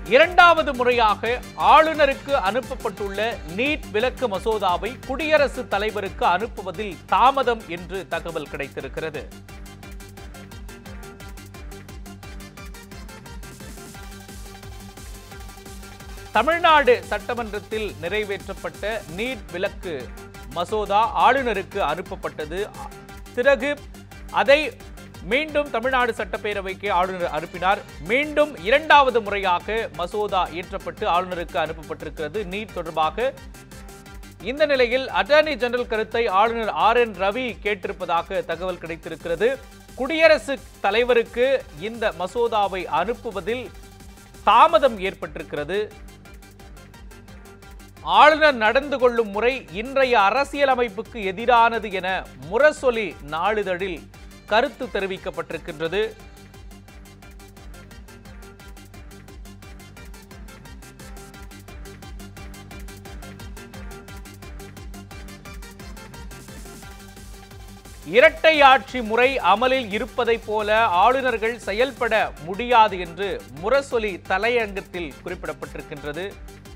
இரண்டாவது முறையாக ஆளுநருக்கு அனுப்பப்பட்டுள்ள நீட் விலக்கு மசோதாவை குடியரசுத் தலைவருக்கு அனுப்புவதில் தாமதம் என்று தகவல் கிடைத்திருக்கிறது தமிழ்நாடு சட்டமன்றத்தில் நிறைவேற்றப்பட்ட நீட் விலக்கு மசோதா ஆளுநருக்கு அனுப்பப்பட்டது பிறகு அதை மீண்டும் தமிழ்நாடு சட்டப்பேரவைக்கு ஆளுநர் அனுப்பினார் மீண்டும் இரண்டாவது முறையாக மசோதா இயற்றப்பட்டு ஆளுநருக்கு அனுப்பப்பட்டிருக்கிறது நீட் தொடர்பாக இந்த நிலையில் அட்டர்னி ஜெனரல் கருத்தை ஆளுநர் ஆர் என் ரவி கேட்டிருப்பதாக தகவல் கிடைத்திருக்கிறது குடியரசுத் தலைவருக்கு இந்த மசோதாவை அனுப்புவதில் தாமதம் ஏற்பட்டிருக்கிறது ஆளுநர் நடந்து கொள்ளும் முறை இன்றைய அரசியலமைப்புக்கு எதிரானது என முரசொலி நாளிதழில் கருத்து தெரிவிக்கப்பட்டிருக்கின்றது இரட்டை ஆட்சி முறை அமலில் இருப்பதைப் போல ஆளுநர்கள் செயல்பட முடியாது என்று முரசொலி தலையங்கத்தில் குறிப்பிடப்பட்டிருக்கின்றது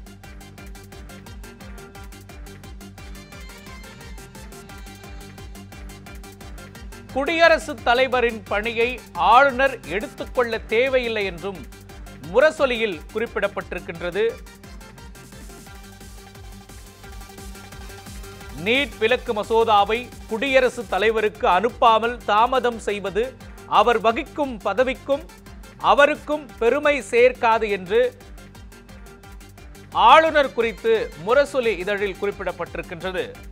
குடியரசுத் தலைவரின் பணியை ஆளுநர் எடுத்துக்கொள்ள தேவையில்லை என்றும் முரசொலியில் குறிப்பிடப்பட்டிருக்கின்றது நீட் விலக்கு மசோதாவை குடியரசுத் தலைவருக்கு அனுப்பாமல் தாமதம் செய்வது அவர் வகிக்கும் பதவிக்கும் அவருக்கும் பெருமை சேர்க்காது என்று ஆளுநர் குறித்து முரசொலி இதழில் குறிப்பிடப்பட்டிருக்கின்றது